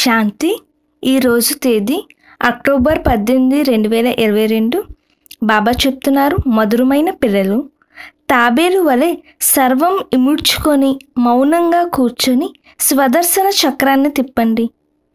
శాంతి ఈరోజు తేదీ అక్టోబర్ పద్దెనిమిది రెండు వేల ఇరవై రెండు బాబా చెప్తున్నారు మధురమైన పిల్లలు తాబేలు వలె సర్వం ఇముడ్చుకొని మౌనంగా కూర్చొని స్వదర్శన చక్రాన్ని తిప్పండి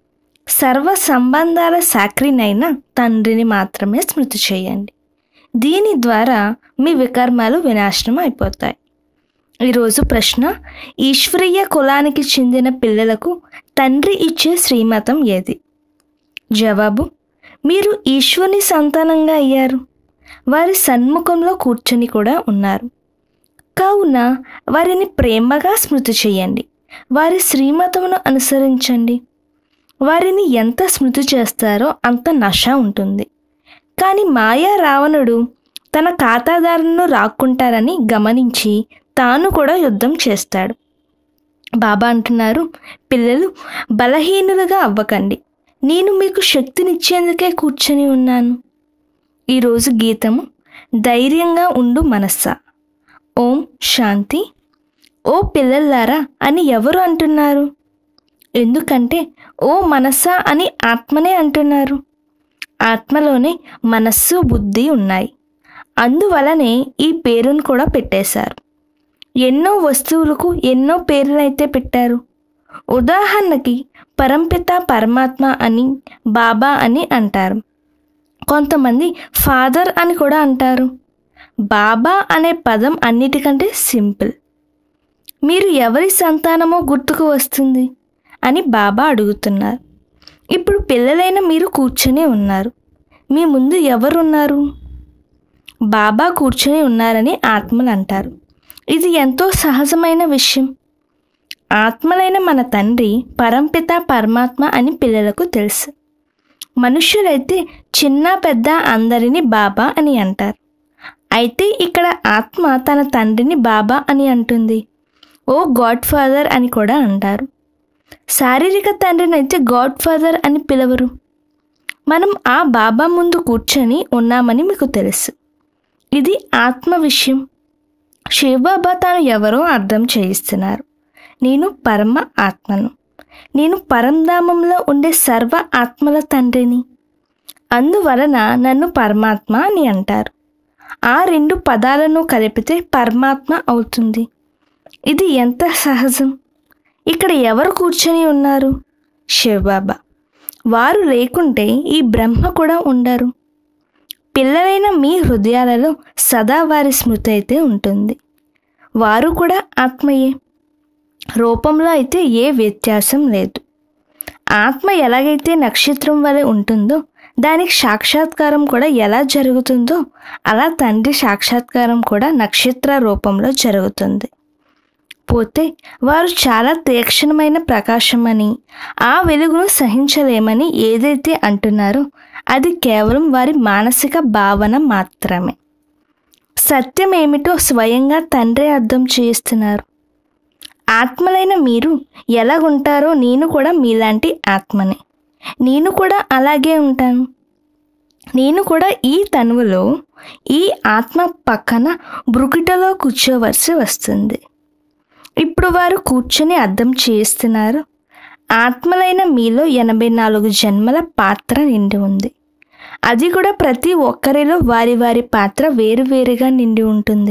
సర్వ సంబంధాల సాక్రినైన తండ్రిని మాత్రమే స్మృతి చేయండి దీని ద్వారా మీ వికర్మాలు వినాశనం అయిపోతాయి ఈరోజు ప్రశ్న ఈశ్వరీయ కులానికి చెందిన పిల్లలకు తండ్రి ఇచ్చే శ్రీమతం ఏది జవాబు మీరు ఈశ్వరుని సంతానంగా అయ్యారు వారి సన్ముఖంలో కూర్చొని కూడా ఉన్నారు కావున వారిని ప్రేమగా స్మృతి చేయండి వారి శ్రీమతమును అనుసరించండి వారిని ఎంత స్మృతి చేస్తారో అంత నష ఉంటుంది కానీ మాయా రావణుడు తన ఖాతాదారులను రాక్కుంటారని గమనించి తాను కూడా యుద్ధం చేస్తాడు బాబా అంటున్నారు పిల్లలు బలహీనులుగా అవ్వకండి నేను మీకు శక్తినిచ్చేందుకే కూర్చొని ఉన్నాను ఈరోజు గీతము ధైర్యంగా ఉండు మనస్సా ఓం శాంతి ఓ పిల్లల్లారా అని ఎవరు అంటున్నారు ఎందుకంటే ఓ మనస్సా అని ఆత్మనే అంటున్నారు ఆత్మలోనే మనస్సు బుద్ధి ఉన్నాయి అందువలనే ఈ పేరును కూడా పెట్టేశారు ఎన్నో వస్తువులకు ఎన్నో పేర్లైతే పెట్టారు ఉదాహరణకి పరంపిత పరమాత్మ అని బాబా అని అంటారు కొంతమంది ఫాదర్ అని కూడా అంటారు బాబా అనే పదం అన్నిటికంటే సింపుల్ మీరు ఎవరి సంతానమో గుర్తుకు వస్తుంది అని బాబా అడుగుతున్నారు ఇప్పుడు పిల్లలైన మీరు కూర్చొని ఉన్నారు మీ ముందు ఎవరున్నారు బాబా కూర్చొని ఉన్నారని ఆత్మలు అంటారు ఇది ఎంతో సహజమైన విషయం ఆత్మలైన మన తండ్రి పరంపిత పరమాత్మ అని పిల్లలకు తెలుసు మనుష్యులైతే చిన్న పెద్ద అందరిని బాబా అని అంటారు అయితే ఇక్కడ ఆత్మ తన తండ్రిని బాబా అని అంటుంది ఓ గాడ్ ఫాదర్ అని కూడా అంటారు శారీరక తండ్రిని అయితే గాడ్ ఫాదర్ అని పిలవరు మనం ఆ బాబా ముందు కూర్చొని ఉన్నామని మీకు తెలుసు ఇది ఆత్మ విషయం శివబాబా తాను ఎవరో అర్థం చేయిస్తున్నారు నేను పరమ ఆత్మను నేను పరంధామంలో ఉండే సర్వ ఆత్మల తండ్రిని అందువలన నన్ను పరమాత్మ అని అంటారు ఆ రెండు పదాలను కలిపితే పరమాత్మ అవుతుంది ఇది ఎంత సహజం ఇక్కడ ఎవరు కూర్చొని ఉన్నారు శివబాబా వారు లేకుంటే ఈ బ్రహ్మ కూడా ఉండరు పిల్లలైన మీ హృదయాలలో సదా వారి స్మృతి అయితే ఉంటుంది వారు కూడా ఆత్మయే రూపంలో అయితే ఏ వ్యత్యాసం లేదు ఆత్మ ఎలాగైతే నక్షత్రం వలె ఉంటుందో దానికి సాక్షాత్కారం కూడా ఎలా జరుగుతుందో అలా తండ్రి సాక్షాత్కారం కూడా నక్షత్ర రూపంలో జరుగుతుంది పోతే వారు చాలా తీక్షణమైన ప్రకాశమని ఆ వెలుగును సహించలేమని ఏదైతే అంటున్నారో అది కేవలం వారి మానసిక భావన మాత్రమే సత్యం ఏమిటో స్వయంగా తండ్రి అర్థం చేస్తున్నారు ఆత్మలైన మీరు ఎలాగుంటారో నేను కూడా మీలాంటి ఆత్మనే నేను కూడా అలాగే ఉంటాను నేను కూడా ఈ తనువులో ఈ ఆత్మ పక్కన బ్రుకిటలో కూర్చోవలసి వస్తుంది ఇప్పుడు వారు కూర్చొని అర్థం చేస్తున్నారు ఆత్మలైన మీలో ఎనభై నాలుగు జన్మల పాత్ర నిండి ఉంది అది కూడా ప్రతి ఒక్కరిలో వారి వారి పాత్ర వేరువేరుగా నిండి ఉంటుంది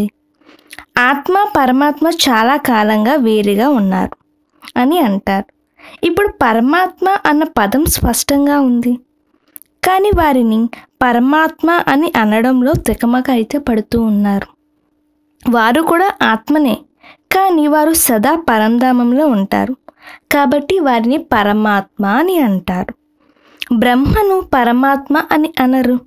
ఆత్మ పరమాత్మ చాలా కాలంగా వేరుగా ఉన్నారు అని అంటారు ఇప్పుడు పరమాత్మ అన్న పదం స్పష్టంగా ఉంది కానీ వారిని పరమాత్మ అని అనడంలో తికమక అయితే పడుతూ ఉన్నారు వారు కూడా ఆత్మనే కానీ వారు సదా పరంధామంలో ఉంటారు కాబట్టి వారిని పరమాత్మ అని అంటారు బ్రహ్మను పరమాత్మ అని అనరు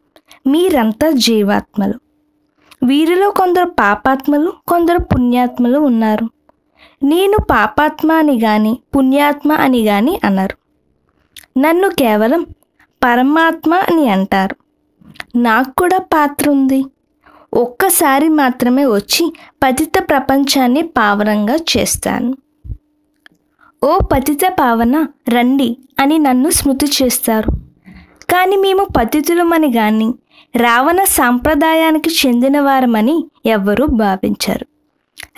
మీరంతా జీవాత్మలు వీరిలో కొందరు పాపాత్మలు కొందరు పుణ్యాత్మలు ఉన్నారు నేను పాపాత్మ అని కానీ పుణ్యాత్మ అని కానీ అనరు నన్ను కేవలం పరమాత్మ అని అంటారు నాకు కూడా పాత్ర ఉంది ఒక్కసారి మాత్రమే వచ్చి పతిత ప్రపంచాన్ని పావనంగా చేస్తాను ఓ పతిత పావన రండి అని నన్ను స్మృతి చేస్తారు కానీ మేము పతితులమని కానీ రావణ సాంప్రదాయానికి చెందినవారమని ఎవ్వరూ భావించరు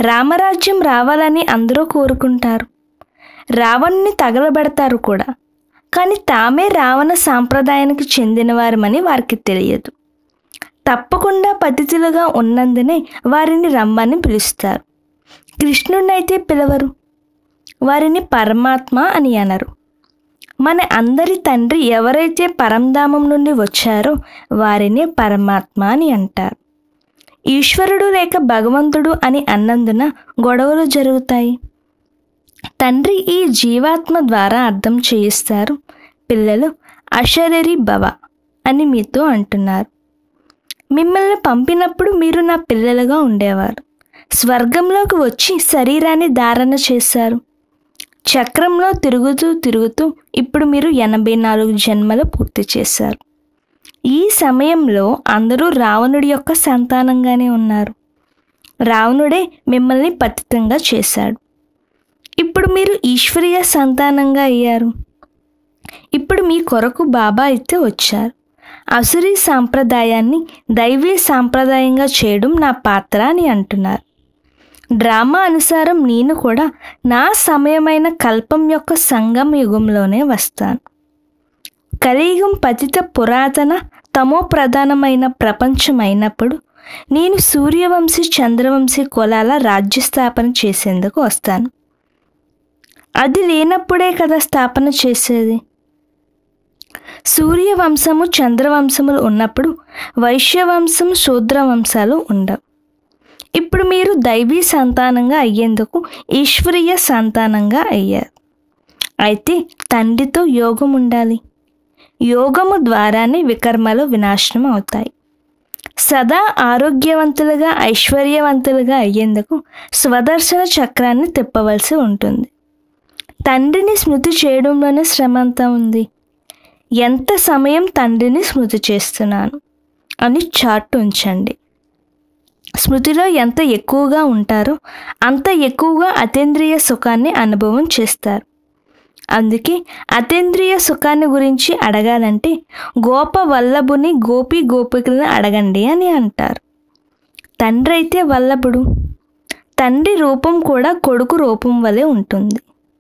రామరాజ్యం రావాలని అందరూ కోరుకుంటారు రావణ్ణి తగలబెడతారు కూడా కానీ తామే రావణ సాంప్రదాయానికి చెందినవారమని వారికి తెలియదు తప్పకుండా పతిథులుగా ఉన్నందునే వారిని రమ్మని పిలుస్తారు కృష్ణుడినైతే పిలవరు వారిని పరమాత్మ అని అనరు మన అందరి తండ్రి ఎవరైతే పరంధామం నుండి వచ్చారో వారిని పరమాత్మ అని అంటారు ఈశ్వరుడు లేక భగవంతుడు అని అన్నందున గొడవలు జరుగుతాయి తండ్రి ఈ జీవాత్మ ద్వారా అర్థం చేయిస్తారు పిల్లలు అశరీరి భవ అని మీతో అంటున్నారు మిమ్మల్ని పంపినప్పుడు మీరు నా పిల్లలుగా ఉండేవారు స్వర్గంలోకి వచ్చి శరీరాన్ని ధారణ చేశారు చక్రంలో తిరుగుతూ తిరుగుతూ ఇప్పుడు మీరు ఎనభై నాలుగు జన్మలు పూర్తి చేశారు ఈ సమయంలో అందరూ రావణుడి యొక్క సంతానంగానే ఉన్నారు రావణుడే మిమ్మల్ని పతితంగా చేశాడు ఇప్పుడు మీరు ఈశ్వరీయ సంతానంగా అయ్యారు ఇప్పుడు మీ కొరకు బాబా అయితే వచ్చారు అసురీ సాంప్రదాయాన్ని దైవీ సాంప్రదాయంగా చేయడం నా పాత్ర అని అంటున్నారు డ్రామా అనుసారం నేను కూడా నా సమయమైన కల్పం యొక్క సంగమ యుగంలోనే వస్తాను కలియుగం పతిత పురాతన తమో ప్రధానమైన ప్రపంచం అయినప్పుడు నేను సూర్యవంశీ చంద్రవంశీ కులాల రాజ్యస్థాపన చేసేందుకు వస్తాను అది లేనప్పుడే కదా స్థాపన చేసేది సూర్యవంశము చంద్రవంశములు ఉన్నప్పుడు వైశ్యవంశం శూద్రవంశాలు ఉండవు ఇప్పుడు మీరు దైవీ సంతానంగా అయ్యేందుకు ఈశ్వరీయ సంతానంగా అయ్యారు అయితే తండ్రితో యోగం ఉండాలి యోగము ద్వారానే వికర్మలు వినాశనం అవుతాయి సదా ఆరోగ్యవంతులుగా ఐశ్వర్యవంతులుగా అయ్యేందుకు స్వదర్శన చక్రాన్ని తిప్పవలసి ఉంటుంది తండ్రిని స్మృతి చేయడంలోనే శ్రమ అంతా ఉంది ఎంత సమయం తండ్రిని స్మృతి చేస్తున్నాను అని చార్ట్ ఉంచండి స్మృతిలో ఎంత ఎక్కువగా ఉంటారో అంత ఎక్కువగా అతేంద్రియ సుఖాన్ని అనుభవం చేస్తారు అందుకే అతేంద్రియ సుఖాన్ని గురించి అడగాలంటే గోప వల్లభుని గోపి గోపికలను అడగండి అని అంటారు తండ్రి అయితే వల్లభుడు తండ్రి రూపం కూడా కొడుకు రూపం వలె ఉంటుంది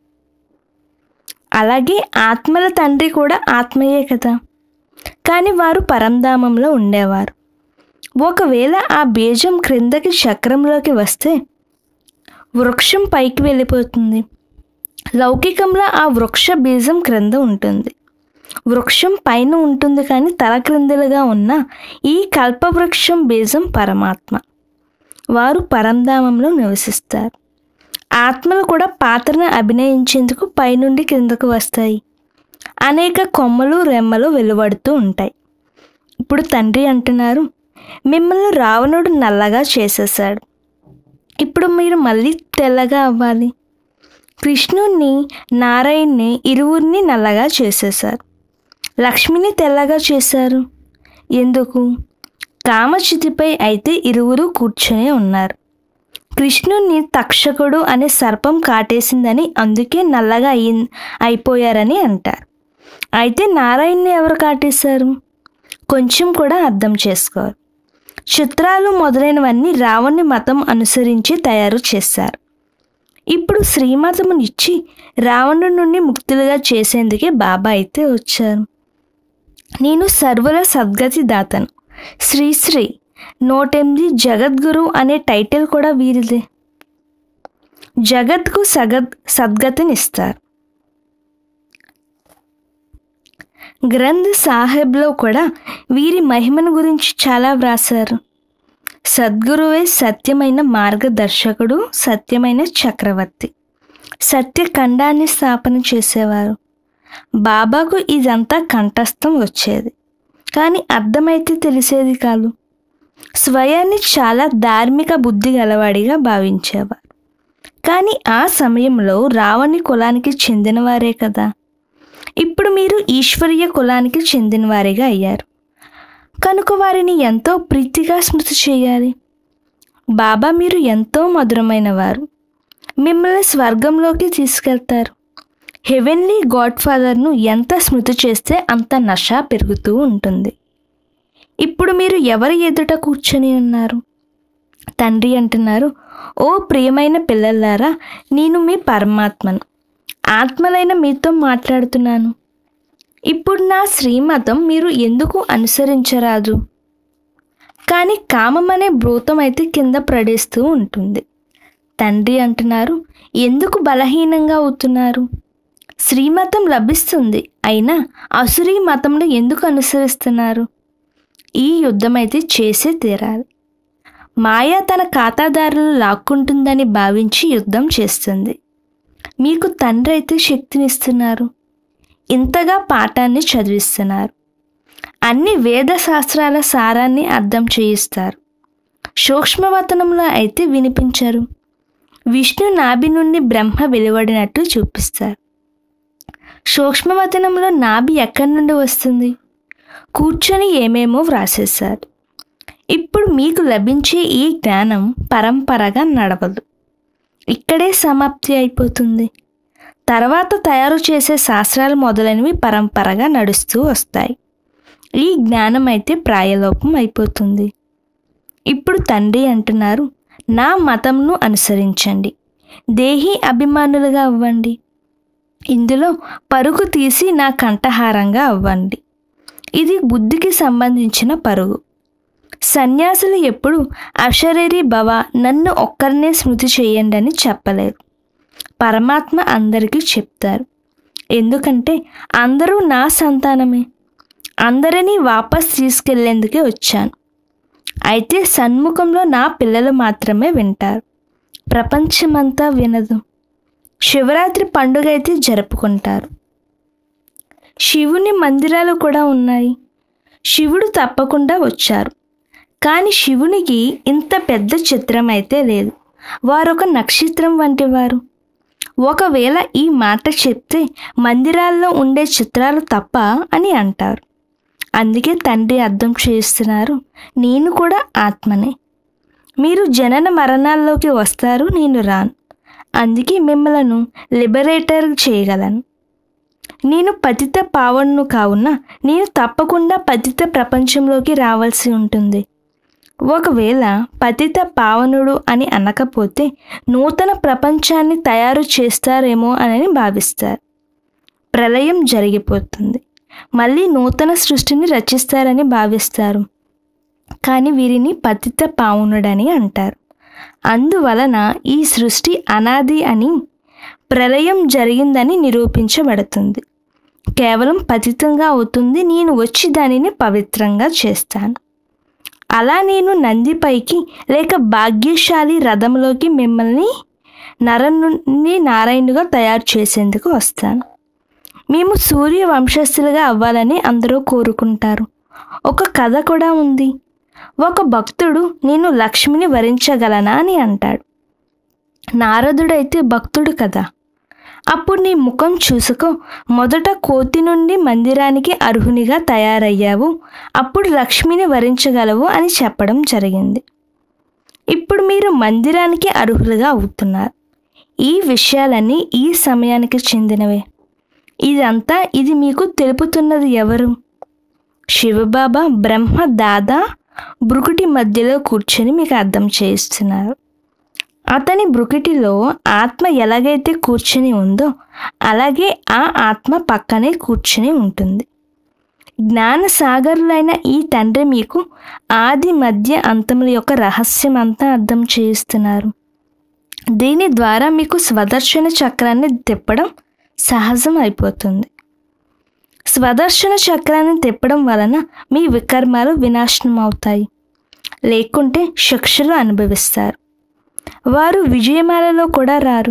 అలాగే ఆత్మల తండ్రి కూడా ఆత్మయే కదా కానీ వారు పరంధామంలో ఉండేవారు ఒకవేళ ఆ బీజం క్రిందకి చక్రంలోకి వస్తే వృక్షం పైకి వెళ్ళిపోతుంది లౌకికంలో ఆ వృక్ష బీజం క్రింద ఉంటుంది వృక్షం పైన ఉంటుంది కానీ తల క్రిందలుగా ఉన్న ఈ కల్పవృక్షం బీజం పరమాత్మ వారు పరంధామంలో నివసిస్తారు ఆత్మలు కూడా పాత్రను అభినయించేందుకు పైనుండి కిందకు వస్తాయి అనేక కొమ్మలు రెమ్మలు వెలువడుతూ ఉంటాయి ఇప్పుడు తండ్రి అంటున్నారు మిమ్మల్ని రావణుడు నల్లగా చేసేసాడు ఇప్పుడు మీరు మళ్ళీ తెల్లగా అవ్వాలి కృష్ణుణ్ణి నారాయణ్ని ఇరువురిని నల్లగా చేసేశారు లక్ష్మిని తెల్లగా చేశారు ఎందుకు కామచితిపై అయితే ఇరువురు కూర్చొని ఉన్నారు కృష్ణుణ్ణి తక్షకుడు అనే సర్పం కాటేసిందని అందుకే నల్లగా అయి అయిపోయారని అంటారు అయితే నారాయణ్ని ఎవరు కాటేశారు కొంచెం కూడా అర్థం చేసుకోరు చిత్రాలు మొదలైనవన్నీ రావణి మతం అనుసరించి తయారు చేశారు ఇప్పుడు శ్రీమతమునిచ్చి రావణుడి నుండి ముక్తులుగా చేసేందుకే బాబా అయితే వచ్చారు నేను సర్వుల సద్గతి దాతను శ్రీశ్రీ నూటెనిమిది జగద్గురు అనే టైటిల్ కూడా వీరిదే జగత్కు సగద్ సద్గతినిస్తారు గ్రంథ్ సాహెబ్లో కూడా వీరి మహిమను గురించి చాలా వ్రాసారు సద్గురువే సత్యమైన మార్గదర్శకుడు సత్యమైన చక్రవర్తి సత్యఖండాన్ని స్థాపన చేసేవారు బాబాకు ఇదంతా కంఠస్థం వచ్చేది కానీ అర్థమైతే తెలిసేది కాదు స్వయాన్ని చాలా ధార్మిక బుద్ధి గలవాడిగా భావించేవారు కానీ ఆ సమయంలో రావణి కులానికి చెందినవారే కదా ఇప్పుడు మీరు ఈశ్వరీయ కులానికి చెందినవారిగా అయ్యారు కనుక వారిని ఎంతో ప్రీతిగా స్మృతి చేయాలి బాబా మీరు ఎంతో మధురమైన వారు మిమ్మల్ని స్వర్గంలోకి తీసుకెళ్తారు హెవెన్లీ గాడ్ ఫాదర్ను ఎంత స్మృతి చేస్తే అంత నష పెరుగుతూ ఉంటుంది ఇప్పుడు మీరు ఎవరి ఎదుట కూర్చొని ఉన్నారు తండ్రి అంటున్నారు ఓ ప్రియమైన పిల్లలారా నేను మీ పరమాత్మను ఆత్మలైన మీతో మాట్లాడుతున్నాను ఇప్పుడు నా శ్రీమతం మీరు ఎందుకు అనుసరించరాదు కానీ కామం అనే భూతం అయితే కింద పడేస్తూ ఉంటుంది తండ్రి అంటున్నారు ఎందుకు బలహీనంగా అవుతున్నారు శ్రీమతం లభిస్తుంది అయినా అసురీ మతంలో ఎందుకు అనుసరిస్తున్నారు ఈ యుద్ధం అయితే చేసే తీరాలి మాయ తన ఖాతాదారులను లాక్కుంటుందని భావించి యుద్ధం చేస్తుంది మీకు తండ్రి అయితే శక్తినిస్తున్నారు ఇంతగా పాఠాన్ని చదివిస్తున్నారు అన్ని వేద శాస్త్రాల సారాన్ని అర్థం చేయిస్తారు సూక్ష్మవతనంలో అయితే వినిపించరు విష్ణు నాభి నుండి బ్రహ్మ వెలువడినట్టు చూపిస్తారు సూక్ష్మవతనంలో నాభి ఎక్కడి నుండి వస్తుంది కూర్చొని ఏమేమో వ్రాసేశారు ఇప్పుడు మీకు లభించే ఈ జ్ఞానం పరంపరగా నడవదు ఇక్కడే సమాప్తి అయిపోతుంది తర్వాత తయారు చేసే శాస్త్రాలు మొదలైనవి పరంపరగా నడుస్తూ వస్తాయి ఈ జ్ఞానం అయితే ప్రాయలోపం అయిపోతుంది ఇప్పుడు తండ్రి అంటున్నారు నా మతంను అనుసరించండి దేహి అభిమానులుగా అవ్వండి ఇందులో పరుగు తీసి నా కంఠహారంగా అవ్వండి ఇది బుద్ధికి సంబంధించిన పరుగు సన్యాసులు ఎప్పుడు అశరీరి భవ నన్ను ఒక్కరినే స్మృతి చేయండి అని చెప్పలేరు పరమాత్మ అందరికీ చెప్తారు ఎందుకంటే అందరూ నా సంతానమే అందరినీ వాపస్ తీసుకెళ్లేందుకే వచ్చాను అయితే సన్ముఖంలో నా పిల్లలు మాత్రమే వింటారు ప్రపంచమంతా వినదు శివరాత్రి పండుగ అయితే జరుపుకుంటారు శివుని మందిరాలు కూడా ఉన్నాయి శివుడు తప్పకుండా వచ్చారు కానీ శివునికి ఇంత పెద్ద చిత్రం అయితే లేదు వారొక నక్షత్రం వంటి వారు ఒకవేళ ఈ మాట చెప్తే మందిరాల్లో ఉండే చిత్రాలు తప్ప అని అంటారు అందుకే తండ్రి అర్థం చేస్తున్నారు నేను కూడా ఆత్మనే మీరు జనన మరణాల్లోకి వస్తారు నేను రాను అందుకే మిమ్మలను లిబరేటర్ చేయగలను నేను పతిత పావన్ను కావున నేను తప్పకుండా పతిత ప్రపంచంలోకి రావాల్సి ఉంటుంది ఒకవేళ పతిత పావనుడు అని అనకపోతే నూతన ప్రపంచాన్ని తయారు చేస్తారేమో అని భావిస్తారు ప్రళయం జరిగిపోతుంది మళ్ళీ నూతన సృష్టిని రచిస్తారని భావిస్తారు కానీ వీరిని పతిత పావునుడని అంటారు అందువలన ఈ సృష్టి అనాది అని ప్రళయం జరిగిందని నిరూపించబడుతుంది కేవలం పతితంగా అవుతుంది నేను వచ్చి దానిని పవిత్రంగా చేస్తాను అలా నేను నందిపైకి లేక భాగ్యశాలి రథంలోకి మిమ్మల్ని నర నుండి నారాయణుగా తయారు చేసేందుకు వస్తాను మేము సూర్య వంశస్థులుగా అవ్వాలని అందరూ కోరుకుంటారు ఒక కథ కూడా ఉంది ఒక భక్తుడు నేను లక్ష్మిని వరించగలనా అని అంటాడు నారదుడైతే భక్తుడు కదా అప్పుడు నీ ముఖం చూసుకో మొదట కోతి నుండి మందిరానికి అర్హునిగా తయారయ్యావు అప్పుడు లక్ష్మిని వరించగలవు అని చెప్పడం జరిగింది ఇప్పుడు మీరు మందిరానికి అర్హులుగా అవుతున్నారు ఈ విషయాలన్నీ ఈ సమయానికి చెందినవే ఇదంతా ఇది మీకు తెలుపుతున్నది ఎవరు శివబాబా బ్రహ్మ దాదా బ్రుకుటి మధ్యలో కూర్చొని మీకు అర్థం చేయిస్తున్నారు అతని బ్రుకిటిలో ఆత్మ ఎలాగైతే కూర్చుని ఉందో అలాగే ఆ ఆత్మ పక్కనే కూర్చుని ఉంటుంది జ్ఞాన సాగరులైన ఈ తండ్రి మీకు ఆది మధ్య అంతముల యొక్క రహస్యం అంతా అర్థం చేయిస్తున్నారు దీని ద్వారా మీకు స్వదర్శన చక్రాన్ని తిప్పడం సహజం అయిపోతుంది స్వదర్శన చక్రాన్ని తిప్పడం వలన మీ వికర్మాలు వినాశనం అవుతాయి లేకుంటే శిక్షలు అనుభవిస్తారు వారు విజయమాలలో కూడా రారు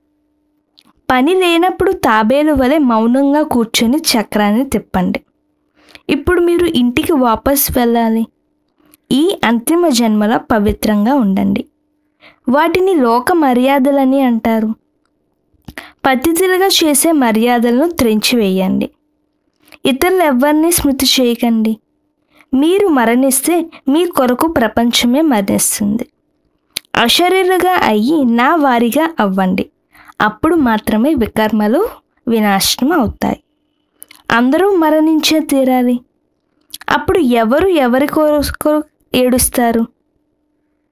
పని లేనప్పుడు తాబేలు వలె మౌనంగా కూర్చొని చక్రాన్ని తిప్పండి ఇప్పుడు మీరు ఇంటికి వాపస్ వెళ్ళాలి ఈ అంతిమ జన్మలో పవిత్రంగా ఉండండి వాటిని లోక మర్యాదలని అంటారు పద్ధతులుగా చేసే మర్యాదలను త్రెంచివేయండి ఇతరులు ఎవరిని స్మృతి చేయకండి మీరు మరణిస్తే మీ కొరకు ప్రపంచమే మరణిస్తుంది అశరీరుగా అయ్యి నా వారిగా అవ్వండి అప్పుడు మాత్రమే వికర్మలు వినాశనం అవుతాయి అందరూ మరణించే తీరాలి అప్పుడు ఎవరు ఎవరి కొరకు ఏడుస్తారు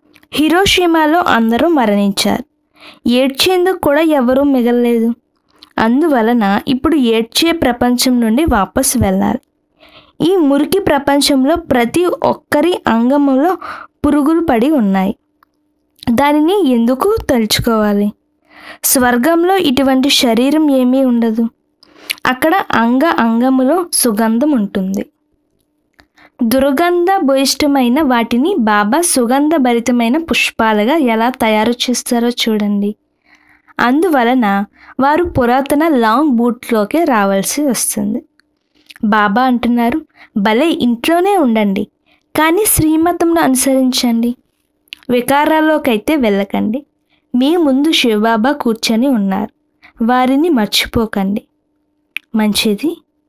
హిరోషిమాలో అందరూ మరణించారు ఏడ్చేందుకు కూడా ఎవరూ మిగలలేదు అందువలన ఇప్పుడు ఏడ్చే ప్రపంచం నుండి వాపస్ వెళ్ళాలి ఈ మురికి ప్రపంచంలో ప్రతి ఒక్కరి అంగములో పురుగులు పడి ఉన్నాయి దానిని ఎందుకు తలుచుకోవాలి స్వర్గంలో ఇటువంటి శరీరం ఏమీ ఉండదు అక్కడ అంగ అంగములో సుగంధం ఉంటుంది దుర్గంధ భూయిష్టమైన వాటిని బాబా సుగంధభరితమైన పుష్పాలుగా ఎలా తయారు చేస్తారో చూడండి అందువలన వారు పురాతన లాంగ్ బూట్లోకి రావాల్సి వస్తుంది బాబా అంటున్నారు భలే ఇంట్లోనే ఉండండి కానీ శ్రీమతంను అనుసరించండి వికారాల్లోకైతే వెళ్ళకండి మీ ముందు శివబాబా కూర్చొని ఉన్నారు వారిని మర్చిపోకండి మంచిది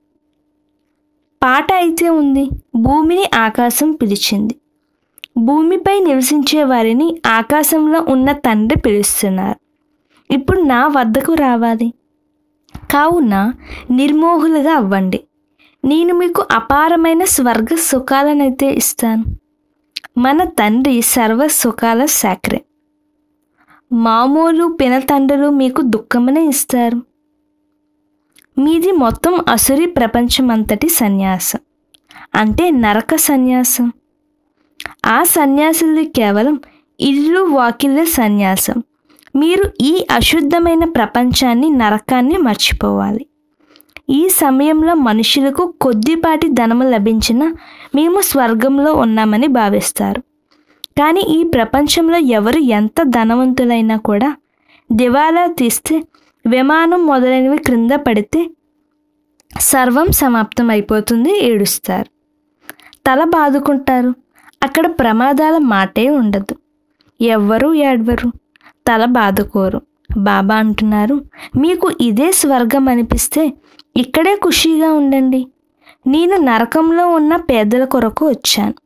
పాట అయితే ఉంది భూమిని ఆకాశం పిలిచింది భూమిపై నివసించే వారిని ఆకాశంలో ఉన్న తండ్రి పిలుస్తున్నారు ఇప్పుడు నా వద్దకు రావాలి కావున నిర్మోహులుగా అవ్వండి నేను మీకు అపారమైన స్వర్గ సుఖాలనైతే ఇస్తాను మన తండ్రి సర్వ సుఖాల శాక్రే మామూలు పినతండ్రులు మీకు దుఃఖమనే ఇస్తారు మీది మొత్తం అసురి ప్రపంచమంతటి సన్యాసం అంటే నరక సన్యాసం ఆ సన్యాసులది కేవలం ఇల్లు వాకిళ్ళ సన్యాసం మీరు ఈ అశుద్ధమైన ప్రపంచాన్ని నరకాన్ని మర్చిపోవాలి ఈ సమయంలో మనుషులకు కొద్దిపాటి ధనము లభించిన మేము స్వర్గంలో ఉన్నామని భావిస్తారు కానీ ఈ ప్రపంచంలో ఎవరు ఎంత ధనవంతులైనా కూడా దివాలా తీస్తే విమానం మొదలైనవి క్రింద పడితే సర్వం సమాప్తం అయిపోతుంది ఏడుస్తారు తల బాదుకుంటారు అక్కడ ప్రమాదాల మాటే ఉండదు ఎవ్వరూ ఏడవరు తల బాదుకోరు బాబా అంటున్నారు మీకు ఇదే స్వర్గం అనిపిస్తే ఇక్కడే ఖుషీగా ఉండండి నేను నరకంలో ఉన్న పేదల కొరకు వచ్చాను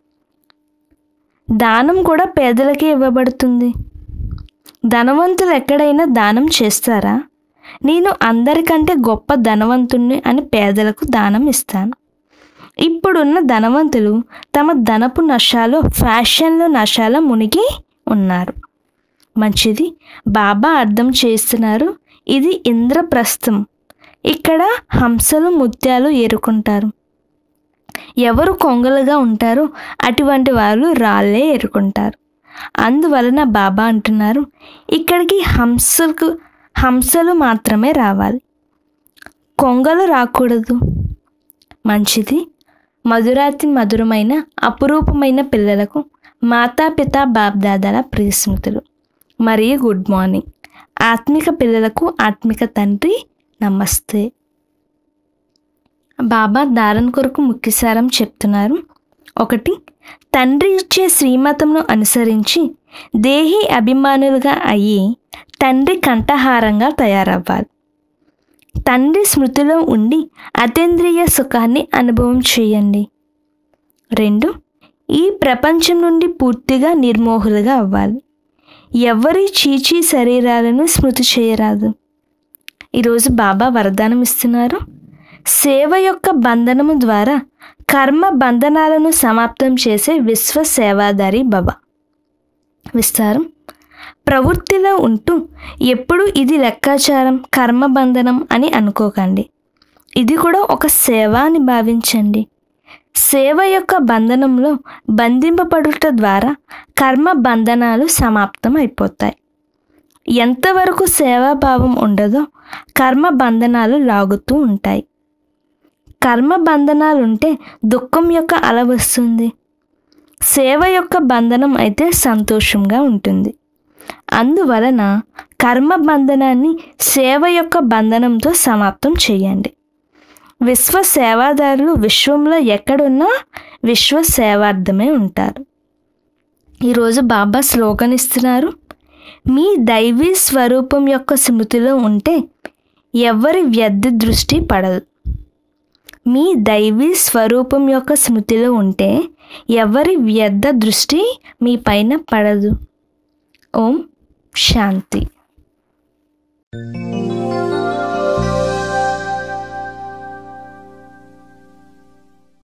దానం కూడా పేదలకే ఇవ్వబడుతుంది ధనవంతులు ఎక్కడైనా దానం చేస్తారా నేను అందరికంటే గొప్ప ధనవంతుణ్ణి అని పేదలకు దానం ఇస్తాను ఇప్పుడున్న ధనవంతులు తమ ధనపు నశాలో ఫ్యాషన్లో నశాల మునిగి ఉన్నారు మంచిది బాబా అర్థం చేస్తున్నారు ఇది ఇంద్రప్రస్థం ఇక్కడ హంసలు ముత్యాలు ఏరుకుంటారు ఎవరు కొంగలుగా ఉంటారో అటువంటి వాళ్ళు రాళ్ళే ఏరుకుంటారు అందువలన బాబా అంటున్నారు ఇక్కడికి హంసకు హంసలు మాత్రమే రావాలి కొంగలు రాకూడదు మంచిది మధురాతి మధురమైన అపురూపమైన పిల్లలకు మాతాపిత బాబ్దాదాల ప్రియస్మృతులు మరియు గుడ్ మార్నింగ్ ఆత్మిక పిల్లలకు ఆత్మిక తండ్రి నమస్తే బాబా దారన్ కొరకు ముఖ్యసారం చెప్తున్నారు ఒకటి తండ్రి ఇచ్చే శ్రీమతంను అనుసరించి దేహి అభిమానులుగా అయ్యి తండ్రి కంఠహారంగా తయారవ్వాలి తండ్రి స్మృతిలో ఉండి అతీంద్రియ సుఖాన్ని అనుభవం చేయండి రెండు ఈ ప్రపంచం నుండి పూర్తిగా నిర్మోహులుగా అవ్వాలి ఎవరి చీచీ శరీరాలను స్మృతి చేయరాదు ఈరోజు బాబా వరదానం ఇస్తున్నారు సేవ యొక్క బంధనము ద్వారా కర్మ బంధనాలను సమాప్తం చేసే విశ్వ సేవాదారి బాబా విస్తారం ప్రవృత్తిలో ఉంటూ ఎప్పుడు ఇది లెక్కాచారం కర్మబంధనం అని అనుకోకండి ఇది కూడా ఒక సేవ అని భావించండి సేవ యొక్క బంధనంలో బంధింపబడుట ద్వారా కర్మ బంధనాలు సమాప్తం అయిపోతాయి ఎంతవరకు సేవాభావం ఉండదో కర్మ బంధనాలు లాగుతూ ఉంటాయి కర్మ బంధనాలుంటే దుఃఖం యొక్క అల వస్తుంది సేవ యొక్క బంధనం అయితే సంతోషంగా ఉంటుంది అందువలన కర్మ బంధనాన్ని సేవ యొక్క బంధనంతో సమాప్తం చేయండి విశ్వ సేవాదారులు విశ్వంలో ఎక్కడున్నా విశ్వ సేవార్థమే ఉంటారు ఈరోజు బాబా స్లోగన్ ఇస్తున్నారు మీ దైవీ స్వరూపం యొక్క స్మృతిలో ఉంటే ఎవరి వ్యర్థ దృష్టి పడదు మీ దైవీ స్వరూపం యొక్క స్మృతిలో ఉంటే ఎవరి వ్యర్థ దృష్టి మీ పైన పడదు ఓం శాంతి